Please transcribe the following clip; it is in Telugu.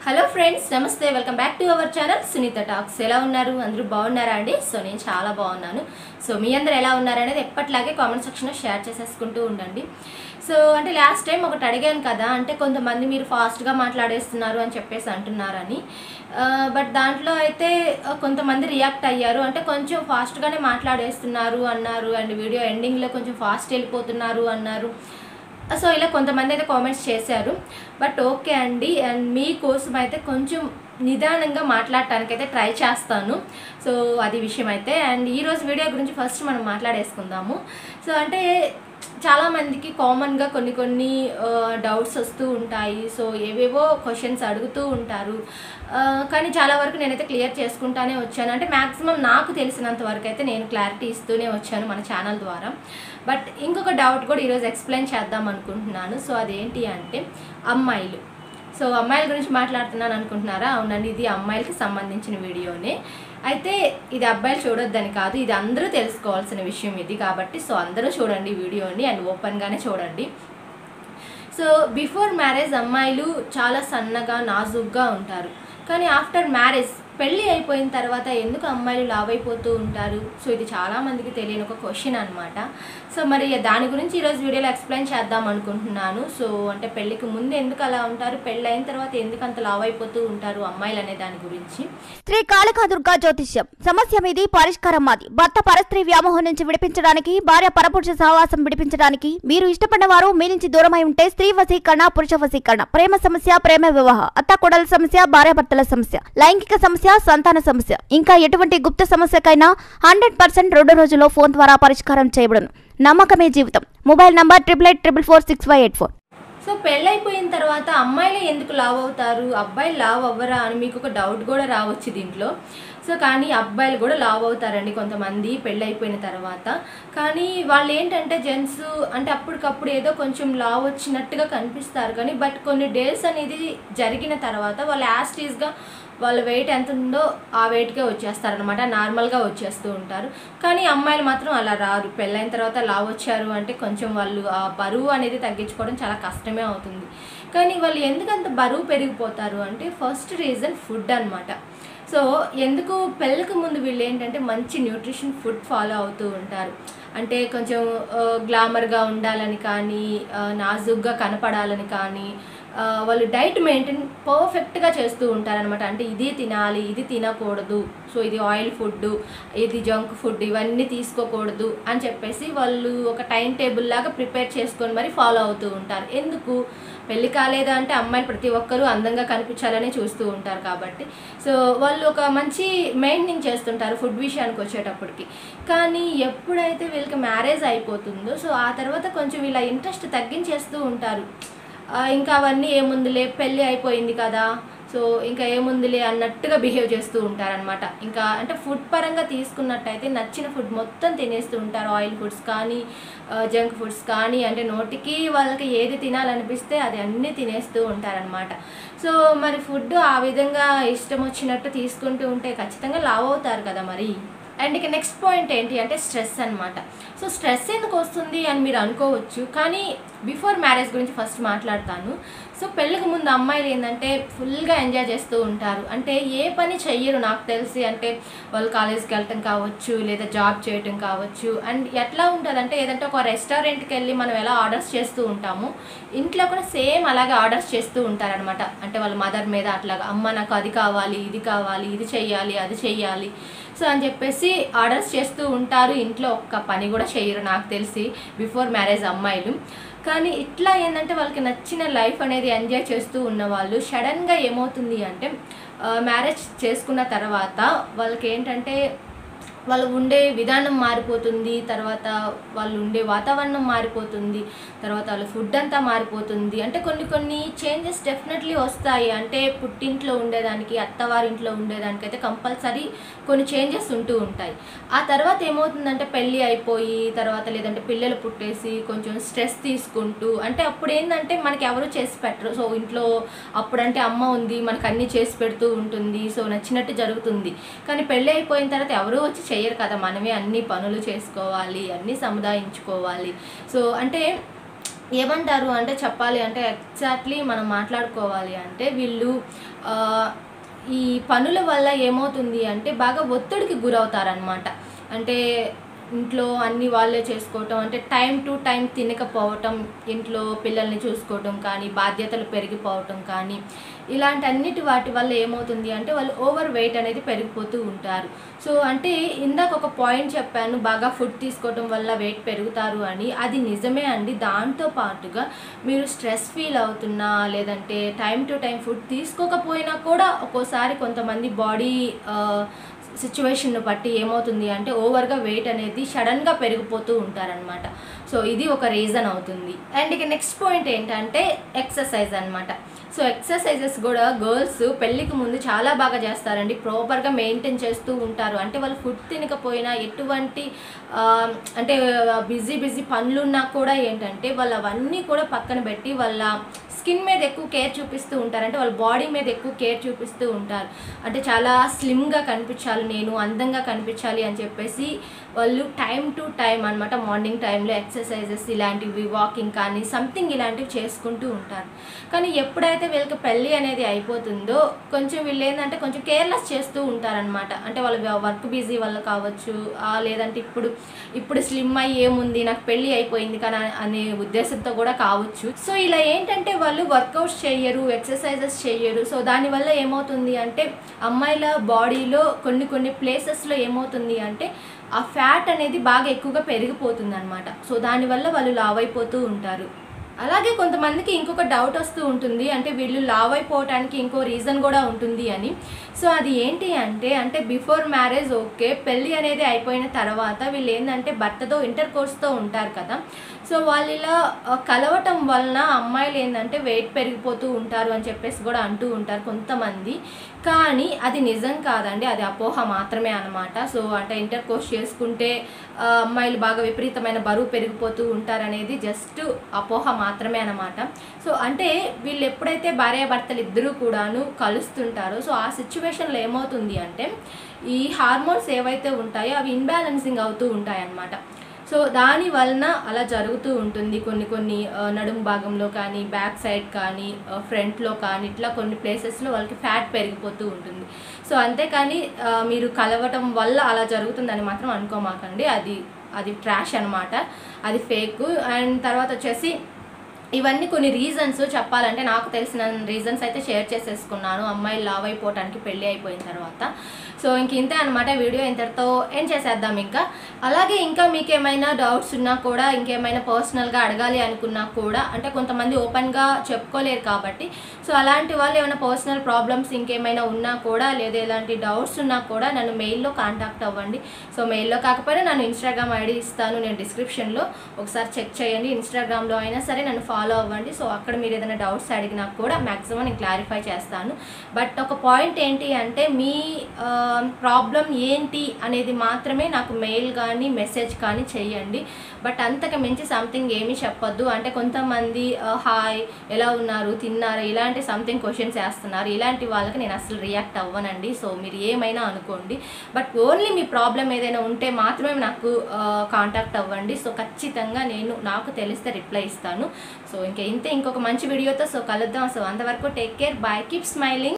హలో ఫ్రెండ్స్ నమస్తే welcome back to our channel Sunitha talks ఎలా ఉన్నారు అందరూ బాగున్నారా అండి సో నేను చాలా బాగున్నాను సో మీ అందరు ఎలా ఉన్నారనేది ఎప్పటిలాగే కామెంట్ సెక్షన్లో షేర్ చేసేసుకుంటూ ఉండండి సో అంటే లాస్ట్ టైం ఒకటి అడిగాను కదా అంటే కొంతమంది మీరు ఫాస్ట్గా మాట్లాడేస్తున్నారు అని చెప్పేసి అంటున్నారని బట్ దాంట్లో అయితే ఆ, కొంతమంది రియాక్ట్ అయ్యారు అంటే కొంచెం ఫాస్ట్గానే మాట్లాడేస్తున్నారు అన్నారు అండ్ వీడియో ఎండింగ్లో కొంచెం ఫాస్ట్ వెళ్ళిపోతున్నారు అన్నారు సో ఇలా కొంతమంది అయితే కామెంట్స్ చేశారు బట్ ఓకే అండి అండ్ మీకోసం అయితే కొంచెం నిదానంగా మాట్లాడటానికి అయితే ట్రై చేస్తాను సో అది విషయం అయితే అండ్ ఈరోజు వీడియో గురించి ఫస్ట్ మనం మాట్లాడేసుకుందాము సో అంటే చాలామందికి కామన్గా కొన్ని కొన్ని డౌట్స్ వస్తూ ఉంటాయి సో ఏవేవో క్వశ్చన్స్ అడుగుతూ ఉంటారు ఆ, కానీ చాలా వరకు నేనైతే క్లియర్ చేసుకుంటానే వచ్చాను అంటే మ్యాక్సిమం నాకు తెలిసినంత వరకు అయితే నేను క్లారిటీ ఇస్తూనే వచ్చాను మన ఛానల్ ద్వారా బట్ ఇంకొక డౌట్ కూడా ఈరోజు ఎక్స్ప్లెయిన్ చేద్దాం అనుకుంటున్నాను సో అదేంటి అంటే అమ్మాయిలు సో అమ్మాయిల గురించి మాట్లాడుతున్నాను అనుకుంటున్నారా అవునండి ఇది అమ్మాయిలకి సంబంధించిన వీడియోనే అయితే ఇది అబ్బాయిలు చూడొద్దని కాదు ఇది అందరూ తెలుసుకోవాల్సిన విషయం ఇది కాబట్టి సో అందరూ చూడండి ఈ వీడియోని అండ్ ఓపెన్గానే చూడండి సో బిఫోర్ మ్యారేజ్ అమ్మాయిలు చాలా సన్నగా నాజుగ్గా ఉంటారు కానీ ఆఫ్టర్ మ్యారేజ్ పెళ్ళి అయిపోయిన తర్వాత ఎందుకు అమ్మాయిలు లావ్ అయిపోతూ ఉంటారు సో ఇది చాలా మందికి తెలియని ఒక క్వశ్చన్ అనమాట సో మరి దాని గురించి ఈరోజు వీడియోలో ఎక్స్ప్లెయిన్ చేద్దాం అనుకుంటున్నాను సో అంటే పెళ్ళికి ముందు ఎందుకు అలా ఉంటారు పెళ్ళి అయిన తర్వాత ఎందుకు అంత లావ్ అయిపోతూ ఉంటారు అమ్మాయిలు అనే దాని గురించి శ్రీ కాళికాదుర్గా జ్యోతిష్యం సమస్య మీది పరిష్కారం మాది భర్త పరస్త్రీ వ్యామోహం నుంచి విడిపించడానికి భార్య పరపురుష సహవాసం విడిపించడానికి మీరు ఇష్టపడిన వారు మీ నుంచి దూరమై ఉంటే స్త్రీ వశీకరణ పురుష వశీకరణ ప్రేమ సమస్య ప్రేమ వివాహ అత్త కొడల సమస్య భార్యాభర్తల సమస్య లైంగిక సమస్య సంతాన సమస్య ఇంకా ఎటువంటి గుప్త సమస్యకైనా హండ్రెడ్ పర్సెంట్ రెండు రోజుల్లో ఫోన్ ద్వారా పరిష్కారం చేయబడును నమ్మకమే జీవితం mobile number triple eight triple four six five eight four so పెళ్ళైపోయిన తర్వాత అమ్మాయిలే ఎందుకు లావ్ అవుతారు అబ్బాయిలు లావ్ అవ్వరా అని మీకు ఒక డౌట్ కూడా రావచ్చు దీంట్లో సో కానీ అబ్బాయిలు కూడా లావ్ అవుతారండి కొంతమంది పెళ్ళైపోయిన తర్వాత కానీ వాళ్ళు ఏంటంటే జెంట్స్ అంటే అప్పటికప్పుడు ఏదో కొంచెం లావ్ వచ్చినట్టుగా కనిపిస్తారు కానీ బట్ కొన్ని డేస్ అనేది జరిగిన తర్వాత వాళ్ళు యాస్టీస్గా వాళ్ళ వెయిట్ ఎంత ఉందో ఆ వెయిట్కే వచ్చేస్తారనమాట నార్మల్గా వచ్చేస్తూ ఉంటారు కానీ అమ్మాయిలు మాత్రం అలా రారు పెళ్ళైన తర్వాత లావ్ వచ్చారు అంటే కొంచెం వాళ్ళు ఆ బరువు అనేది తగ్గించుకోవడం చాలా కష్టమే అవుతుంది కానీ వాళ్ళు ఎందుకంత బరువు పెరిగిపోతారు అంటే ఫస్ట్ రీజన్ ఫుడ్ అన్నమాట సో ఎందుకు పెళ్ళికి ముందు వీళ్ళు ఏంటంటే మంచి న్యూట్రిషన్ ఫుడ్ ఫాలో అవుతూ ఉంటారు అంటే కొంచెం గ్లామర్గా ఉండాలని కానీ ఆ, నాజుగ్గా కనపడాలని కానీ ఆ, వాళ్ళు డైట్ మెయింటైన్ పర్ఫెక్ట్గా చేస్తూ ఉంటారనమాట అంటే ఇది తినాలి ఇది తినకూడదు సో ఇది ఆయిల్ ఫుడ్ ఇది జంక్ ఫుడ్ ఇవన్నీ తీసుకోకూడదు అని చెప్పేసి వాళ్ళు ఒక టైం టేబుల్ లాగా ప్రిపేర్ చేసుకొని మరి ఫాలో అవుతూ ఉంటారు ఎందుకు పెళ్లి కాలేదా అంటే అమ్మాయిలు ప్రతి ఒక్కరూ అందంగా కనిపించాలని చూస్తూ ఉంటారు కాబట్టి సో వాళ్ళు ఒక మంచి మెయింటైన్ చేస్తుంటారు ఫుడ్ విషయానికి వచ్చేటప్పటికి కానీ ఎప్పుడైతే వీళ్ళకి మ్యారేజ్ అయిపోతుందో సో ఆ తర్వాత కొంచెం వీళ్ళ ఇంట్రెస్ట్ తగ్గించేస్తూ ఉంటారు ఆ, ఇంకా అవన్నీ ఏముందిలే పెళ్ళి అయిపోయింది కదా సో ఇంకా ఏముందిలే అన్నట్టుగా బిహేవ్ చేస్తూ ఉంటారనమాట ఇంకా అంటే ఫుడ్ పరంగా తీసుకున్నట్టయితే నచ్చిన ఫుడ్ మొత్తం తినేస్తూ ఉంటారు ఆయిల్ ఫుడ్స్ కానీ జంక్ ఫుడ్స్ కానీ అంటే నోటికి వాళ్ళకి ఏది తినాలనిపిస్తే అది అన్నీ తినేస్తూ ఉంటారనమాట సో మరి ఫుడ్ ఆ విధంగా ఇష్టం వచ్చినట్టు తీసుకుంటూ ఉంటే ఖచ్చితంగా లావ్ అవుతారు కదా మరి అండ్ ఇక నెక్స్ట్ పాయింట్ ఏంటి అంటే స్ట్రెస్ అన్నమాట సో స్ట్రెస్ ఎందుకు వస్తుంది అని మీరు అనుకోవచ్చు కానీ బిఫోర్ మ్యారేజ్ గురించి ఫస్ట్ మాట్లాడతాను సో పెళ్ళికి ముందు అమ్మాయిలు ఏంటంటే ఫుల్గా ఎంజాయ్ చేస్తూ ఉంటారు అంటే ఏ పని చెయ్యరు నాకు తెలిసి అంటే వాళ్ళు కాలేజ్కి వెళ్ళటం కావచ్చు లేదా జాబ్ చేయటం కావచ్చు అండ్ ఎట్లా ఉంటుంది అంటే ఏదంటే ఒక రెస్టారెంట్కి వెళ్ళి మనం ఎలా ఆర్డర్స్ చేస్తూ ఉంటాము ఇంట్లో కూడా సేమ్ అలాగే ఆర్డర్స్ చేస్తూ ఉంటారనమాట అంటే వాళ్ళ మదర్ మీద అట్లాగా అమ్మ నాకు అది కావాలి ఇది కావాలి ఇది చెయ్యాలి అది చెయ్యాలి సో అని చెప్పేసి ఆర్డర్స్ చేస్తూ ఉంటారు ఇంట్లో ఒక్క పని కూడా చేయరు నాకు తెలిసి బిఫోర్ మ్యారేజ్ అమ్మాయిలు కానీ ఇట్లా ఏంటంటే వాళ్ళకి నచ్చిన లైఫ్ అనేది ఎంజాయ్ చేస్తూ ఉన్న వాళ్ళు సడన్గా ఏమవుతుంది అంటే మ్యారేజ్ చేసుకున్న తర్వాత వాళ్ళకి ఏంటంటే వాళ్ళు ఉండే విధానం మారిపోతుంది తర్వాత వాళ్ళు ఉండే వాతావరణం మారిపోతుంది తర్వాత వాళ్ళ ఫుడ్ అంతా మారిపోతుంది అంటే కొన్ని కొన్ని చేంజెస్ డెఫినెట్లీ వస్తాయి అంటే పుట్టింట్లో ఉండేదానికి అత్తవారింట్లో ఉండేదానికి అయితే కంపల్సరీ కొన్ని చేంజెస్ ఉంటూ ఉంటాయి ఆ తర్వాత ఏమవుతుందంటే పెళ్ళి అయిపోయి తర్వాత లేదంటే పిల్లలు పుట్టేసి కొంచెం స్ట్రెస్ తీసుకుంటూ అంటే అప్పుడు ఏంటంటే మనకి ఎవరు చేసి పెట్టరు సో ఇంట్లో అప్పుడంటే అమ్మ ఉంది మనకు అన్నీ చేసి పెడుతూ ఉంటుంది సో నచ్చినట్టు జరుగుతుంది కానీ పెళ్ళి అయిపోయిన తర్వాత ఎవరూ వచ్చి చేయరు కదా మనమే అన్ని పనులు చేసుకోవాలి అన్నీ సముదాయించుకోవాలి సో అంటే ఏమంటారు అంటే చెప్పాలి అంటే ఎగ్జాక్ట్లీ మనం మాట్లాడుకోవాలి అంటే వీళ్ళు ఆ, ఈ పనుల వల్ల ఏమవుతుంది అంటే బాగా ఒత్తిడికి గురవుతారనమాట అంటే ఇంట్లో అన్ని వాళ్ళే చేసుకోవటం అంటే టైం టు టైం తినకపోవటం ఇంట్లో పిల్లల్ని చూసుకోవటం కానీ బాధ్యతలు పెరిగిపోవటం కానీ ఇలాంటి అన్నిటి వాటి వల్ల ఏమవుతుంది అంటే వాళ్ళు ఓవర్ వెయిట్ అనేది పెరిగిపోతూ ఉంటారు సో అంటే ఇందాక ఒక పాయింట్ చెప్పాను బాగా ఫుడ్ తీసుకోవటం వల్ల వెయిట్ పెరుగుతారు అని అది నిజమే అండి దాంతో పాటుగా మీరు స్ట్రెస్ ఫీల్ అవుతున్నా లేదంటే టైం టు టైం ఫుడ్ తీసుకోకపోయినా కూడా ఒక్కోసారి కొంతమంది బాడీ సిచ్యువేషన్ను బట్టి ఏమవుతుంది అంటే ఓవర్గా వెయిట్ అనేది సడన్గా పెరిగిపోతూ ఉంటారనమాట సో ఇది ఒక రీజన్ అవుతుంది అండ్ ఇక నెక్స్ట్ పాయింట్ ఏంటంటే ఎక్సర్సైజ్ అనమాట సో ఎక్సర్సైజెస్ కూడా గర్ల్స్ పెళ్ళికి ముందు చాలా బాగా చేస్తారండి ప్రాపర్గా మెయింటైన్ చేస్తూ ఉంటారు అంటే వాళ్ళు ఫుడ్ తినకపోయినా ఎటువంటి ఆ, అంటే బిజీ బిజీ పనులున్నా కూడా ఏంటంటే వాళ్ళు అవన్నీ కూడా పక్కన పెట్టి వాళ్ళ స్కిన్ మీద ఎక్కువ కేర్ చూపిస్తూ ఉంటారు అంటే వాళ్ళ బాడీ మీద ఎక్కువ కేర్ చూపిస్తూ ఉంటారు అంటే చాలా స్లిమ్గా కనిపించాలి నేను అందంగా కనిపించాలి అని చెప్పేసి వాళ్ళు టైం టు టైం అనమాట మార్నింగ్ టైంలో ఎక్సర్సైజెస్ ఇలాంటివి వాకింగ్ కానీ సంథింగ్ ఇలాంటివి చేసుకుంటూ ఉంటారు కానీ ఎప్పుడైతే వీళ్ళకి పెళ్ళి అనేది అయిపోతుందో కొంచెం వీళ్ళు ఏంటంటే కొంచెం కేర్లెస్ చేస్తూ ఉంటారనమాట అంటే వాళ్ళ వర్క్ బిజీ వల్ల కావచ్చు ఆ, లేదంటే ఇప్పుడు ఇప్పుడు స్లిమ్ అయ్యి ఏముంది నాకు పెళ్ళి అయిపోయింది కానీ అనే ఉద్దేశంతో కూడా కావచ్చు సో ఇలా ఏంటంటే వాళ్ళు వర్కౌట్స్ చేయరు ఎక్సర్సైజెస్ చేయరు సో దానివల్ల ఏమవుతుంది అంటే అమ్మాయిల బాడీలో కొన్ని కొన్ని ప్లేసెస్లో ఏమవుతుంది అంటే ఆ ఫ్యాట్ అనేది బాగా ఎక్కువగా పెరిగిపోతుంది అనమాట సో దానివల్ల వాళ్ళు లావ్ అయిపోతూ ఉంటారు అలాగే కొంతమందికి ఇంకొక డౌట్ వస్తూ ఉంటుంది అంటే వీళ్ళు లావ్ అయిపోవటానికి ఇంకో రీజన్ కూడా ఉంటుంది అని సో అది ఏంటి అంటే అంటే బిఫోర్ మ్యారేజ్ ఓకే పెళ్ళి అనేది అయిపోయిన తర్వాత వీళ్ళు ఏంటంటే భర్తతో ఇంటర్ కోర్స్తో ఉంటారు కదా సో వాళ్ళు ఇలా ఆ, కలవటం వలన అమ్మాయిలు ఏంటంటే వెయిట్ పెరిగిపోతూ ఉంటారు అని చెప్పేసి కూడా అంటూ ఉంటారు కొంతమంది కానీ అది నిజం కాదండి అది అపోహ మాత్రమే అనమాట సో అంటే ఇంటర్ కోర్స్ చేసుకుంటే ఆ, అమ్మాయిలు బాగా విపరీతమైన బరువు పెరిగిపోతూ ఉంటారనేది జస్ట్ అపోహ మాత్రమే అనమాట సో అంటే వీళ్ళు ఎప్పుడైతే భార్యాభర్తలు ఇద్దరూ కూడాను కలుస్తుంటారో సో ఆ సిచ్యువేషన్లో ఏమవుతుంది అంటే ఈ హార్మోన్స్ ఏవైతే ఉంటాయో అవి ఇన్బ్యాలెన్సింగ్ అవుతూ ఉంటాయి అన్నమాట సో దాని వలన అలా జరుగుతూ ఉంటుంది కొన్ని కొన్ని ఆ, నడుము భాగంలో కానీ బ్యాక్ సైడ్ కానీ ఫ్రంట్లో కానీ ఇట్లా కొన్ని ప్లేసెస్లో వాళ్ళకి ఫ్యాట్ పెరిగిపోతూ ఉంటుంది సో అంతేకాని ఆ, మీరు కలవటం వల్ల అలా జరుగుతుందని మాత్రం అనుకోమాకండి అది అది ట్రాష్ అనమాట అది ఫేక్ అండ్ తర్వాత వచ్చేసి ఇవన్నీ కొన్ని రీజన్స్ చెప్పాలంటే నాకు తెలిసిన రీజన్స్ అయితే షేర్ చేసేసుకున్నాను అమ్మాయిలు లావ్ అయిపోవటానికి పెళ్ళి అయిపోయిన తర్వాత సో ఇంక ఇంతే అనమాట వీడియో ఇంతటితో ఏం చేసేద్దాం ఇంకా అలాగే ఇంకా మీకు ఏమైనా డౌట్స్ ఉన్నా కూడా ఇంకేమైనా పర్సనల్గా అడగాలి అనుకున్నా కూడా అంటే కొంతమంది ఓపెన్గా చెప్పుకోలేరు కాబట్టి సో అలాంటి వాళ్ళు ఏమైనా పర్సనల్ ప్రాబ్లమ్స్ ఇంకేమైనా ఉన్నా కూడా లేదా ఎలాంటి డౌట్స్ ఉన్నా కూడా నన్ను మెయిల్లో కాంటాక్ట్ అవ్వండి సో మెయిల్లో కాకపోయినా నన్ను ఇన్స్టాగ్రామ్ ఐడి ఇస్తాను నేను డిస్క్రిప్షన్లో ఒకసారి చెక్ చేయండి ఇన్స్టాగ్రామ్లో అయినా సరే నన్ను ఫాలో అవ్వండి సో అక్కడ మీరు ఏదైనా డౌట్స్ అడిగినా కూడా మ్యాక్సిమం నేను క్లారిఫై చేస్తాను బట్ ఒక పాయింట్ ఏంటి అంటే మీ ప్రాబ్లం ఏంటి అనేది మాత్రమే నాకు మెయిల్ కానీ మెసేజ్ కానీ చేయండి బట్ అంతకు మించి సంథింగ్ ఏమీ చెప్పొద్దు అంటే కొంతమంది హాయ్ ఎలా ఉన్నారు తిన్నారు ఇలాంటి సంథింగ్ క్వశ్చన్స్ వేస్తున్నారు ఇలాంటి వాళ్ళకి నేను అసలు రియాక్ట్ అవ్వనండి సో మీరు ఏమైనా అనుకోండి బట్ ఓన్లీ మీ ప్రాబ్లం ఏదైనా ఉంటే మాత్రమే నాకు కాంటాక్ట్ అవ్వండి సో ఖచ్చితంగా నేను నాకు తెలిస్తే రిప్లై ఇస్తాను సో ఇంకా ఇంతే ఇంకొక మంచి వీడియోతో సో కలుద్దాం సో అంతవరకు take care bye keep smiling